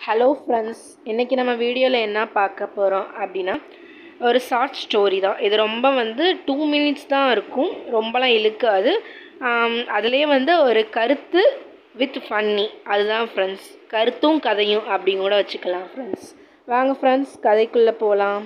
hello friends இன்றைக்கி நம்ம வீடியோவில் என்ன பார்க்க போகிறோம் அப்படின்னா ஒரு ஷார்ட் ஸ்டோரி தான் இது ரொம்ப வந்து டூ மினிட்ஸ் தான் இருக்கும் ரொம்பலாம் இழுக்காது அதுலேயே வந்து ஒரு கருத்து வித் ஃபன்னி அதுதான் ஃப்ரெண்ட்ஸ் கருத்தும் கதையும் அப்படின்னு கூட வச்சுக்கலாம் ஃப்ரெண்ட்ஸ் வாங்க ஃப்ரெண்ட்ஸ் கதைக்குள்ளே போகலாம்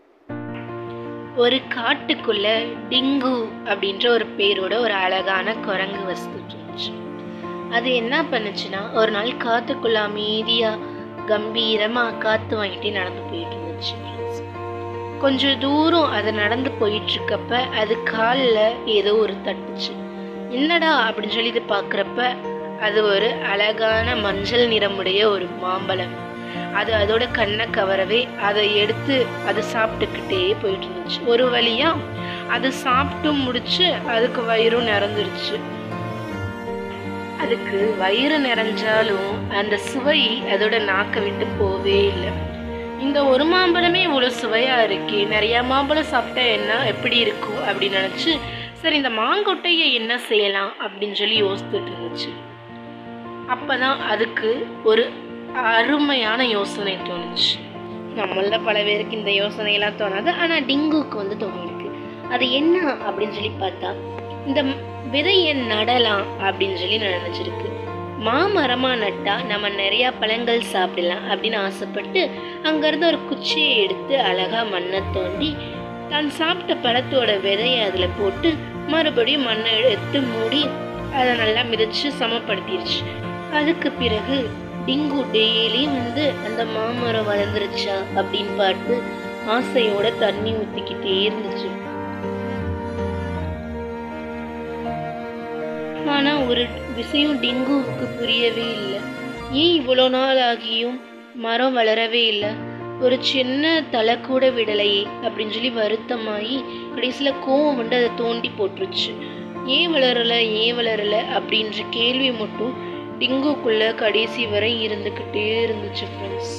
ஒரு காட்டுக்குள்ள டிங்கு அப்படின்ற ஒரு பேரோட ஒரு அழகான குரங்கு வசித்துட்டு இருந்துச்சு அது என்ன பண்ணுச்சுன்னா ஒரு நாள் காத்துக்குள்ள அமைதியா கம்பீரமா காத்து வாங்கிட்டு நடந்து போயிட்டு இருந்துச்சு கொஞ்சம் தூரம் அது நடந்து போயிட்டு இருக்கப்ப அது காலில் ஏதோ ஒரு தட்டுச்சு என்னடா அப்படின்னு சொல்லி இது பார்க்குறப்ப அது ஒரு அழகான மஞ்சள் நிறமுடைய ஒரு மாம்பழம் அது அதோட கண்ணை கவரவே அதை எடுத்து அது சாப்பிட்டுக்கிட்டே போயிட்டு இருந்துச்சு ஒரு வழியா அது சாப்பிட்டு முடிச்சு அதுக்கு வயிறும் நிறந்துருச்சு அதுக்கு வயிறு நிறைஞ்சாலும் அந்த சுவை அதோட நாக்கை விட்டு போவே இல்லை இந்த ஒரு மாம்பழமே இவ்வளோ சுவையாக இருக்கே நிறையா மாம்பழம் சாப்பிட்டா என்ன எப்படி இருக்கும் அப்படின்னு நினச்சி சரி இந்த மாங்கொட்டையை என்ன செய்யலாம் அப்படின்னு சொல்லி யோசித்துட்டு இருந்துச்சு அப்போ தான் அதுக்கு ஒரு அருமையான யோசனை தோணுச்சு நம்மள பல பேருக்கு இந்த யோசனையெல்லாம் தோணாது ஆனால் டிங்குக்கு வந்து தோணிருக்கு அது என்ன அப்படின்னு சொல்லி பார்த்தா இந்த விதையை நடலாம் அப்படின்னு சொல்லி நினச்சிருக்கு மாமரமாக நட்டா நம்ம நிறையா பழங்கள் சாப்பிடலாம் அப்படின்னு ஆசைப்பட்டு அங்கேருந்து ஒரு குச்சியை எடுத்து அழகாக மண்ணை தோண்டி தான் சாப்பிட்ட பழத்தோட விதையை அதில் போட்டு மறுபடியும் மண்ணை எடுத்து மூடி அதை நல்லா மிதிச்சு சமப்படுத்திடுச்சு அதுக்கு பிறகு டிங்கு டெய்லி வந்து அந்த மாமரம் வளர்ந்துருச்சா அப்படின்னு பார்த்து ஆசையோட தண்ணி ஊற்றிக்கிட்டே இருந்துச்சு ஆனால் ஒரு விஷயம் டிங்குவுக்கு புரியவே இல்லை ஏன் இவ்வளோ நாள் ஆகியும் மரம் வளரவே இல்லை ஒரு சின்ன தலை கூட விடலையே அப்படின்னு சொல்லி வருத்தமாகி கடைசியில் கோவம் வந்து அதை தோண்டி போட்டுருச்சு ஏன் வளரலை ஏன் வளரலை அப்படின்ற கேள்வி மட்டும் டிங்குக்குள்ள கடைசி வரை இருந்துக்கிட்டே இருந்துச்சு ஃப்ரெண்ட்ஸ்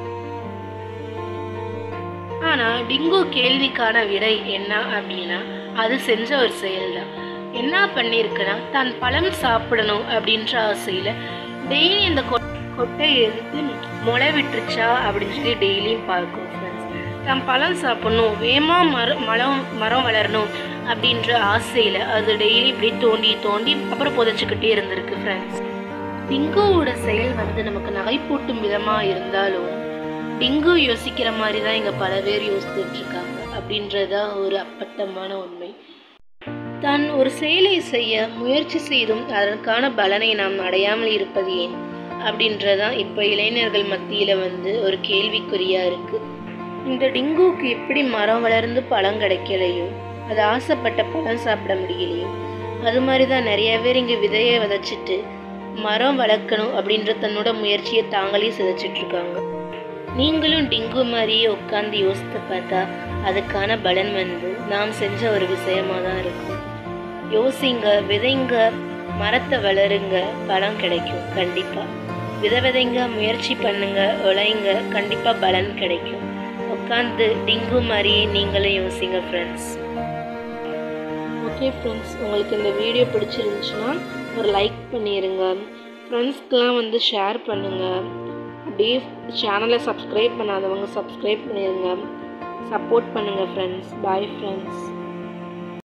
ஆனால் டிங்கு கேள்விக்கான விடை என்ன அப்படின்னா அது செஞ்ச ஒரு செயல் தான் என்ன பண்ணியிருக்குன்னா தான் பழம் சாப்பிடணும் அப்படின்ற ஆசையில் டெய்லி இந்த கொட்டையை எடுத்து முளை விட்டுருச்சா அப்படின்னு சொல்லி டெய்லியும் பார்க்கும் ஃப்ரெண்ட்ஸ் தான் பழம் சாப்பிடணும் வேமா மரம் மரம் மரம் வளரணும் அப்படின்ற ஆசையில் அது டெய்லி இப்படி தோண்டி தோண்டி அப்புறம் புதைச்சிக்கிட்டே இருந்திருக்கு ஃப்ரெண்ட்ஸ் டிங்குவோட செயல் வந்து நமக்கு நகைப்பூட்டும் விதமாக இருந்தாலும் டிங்கு யோசிக்கிற மாதிரி தான் இங்கே பல பேர் யோசித்துட்டு இருக்காங்க அப்படின்றதான் ஒரு அப்பட்டமான உண்மை தான் ஒரு செயலை செய்ய முயற்சி செய்தும் அதற்கான பலனை நாம் அடையாமல் இருப்பது ஏன் அப்படின்றதான் இப்போ இளைஞர்கள் மத்தியில் வந்து ஒரு கேள்விக்குறியா இருக்கு இந்த டிங்குவுக்கு எப்படி மரம் வளர்ந்து பழம் கிடைக்கலையோ அது ஆசைப்பட்ட பழம் சாப்பிட முடியலையோ அது மாதிரி தான் நிறைய பேர் இங்கே விதையை விதைச்சிட்டு மரம் வளர்க்கணும் அப்படின்ற தன்னோட முயற்சியை தாங்களே சிதைச்சிட்டு இருக்காங்க நீங்களும் டிங்கு மாதிரியே உட்காந்து யோசித்து பார்த்தா அதுக்கான பலன் வந்து நாம் செஞ்ச ஒரு விஷயமா தான் இருக்கும் யோசிங்க விதைங்க மரத்தை வளருங்க பலன் கிடைக்கும் கண்டிப்பாக விதை விதைங்க முயற்சி பண்ணுங்க உழைங்க கண்டிப்பாக பலன் கிடைக்கும் உட்காந்து டிங்கு மாதிரியே நீங்களும் யோசிங்க ஃப்ரெண்ட்ஸ் ஓகே ஃப்ரெண்ட்ஸ் உங்களுக்கு இந்த வீடியோ பிடிச்சிருந்துச்சுன்னா ஒரு லைக் பண்ணிடுங்க ஃப்ரெண்ட்ஸ்க்கெலாம் வந்து ஷேர் பண்ணுங்கள் அப்படியே சேனலை சப்ஸ்கிரைப் பண்ணாதவங்க சப்ஸ்கிரைப் பண்ணிடுங்க சப்போர்ட் பண்ணுங்கள் ஃப்ரெண்ட்ஸ் பாய் ஃப்ரெண்ட்ஸ்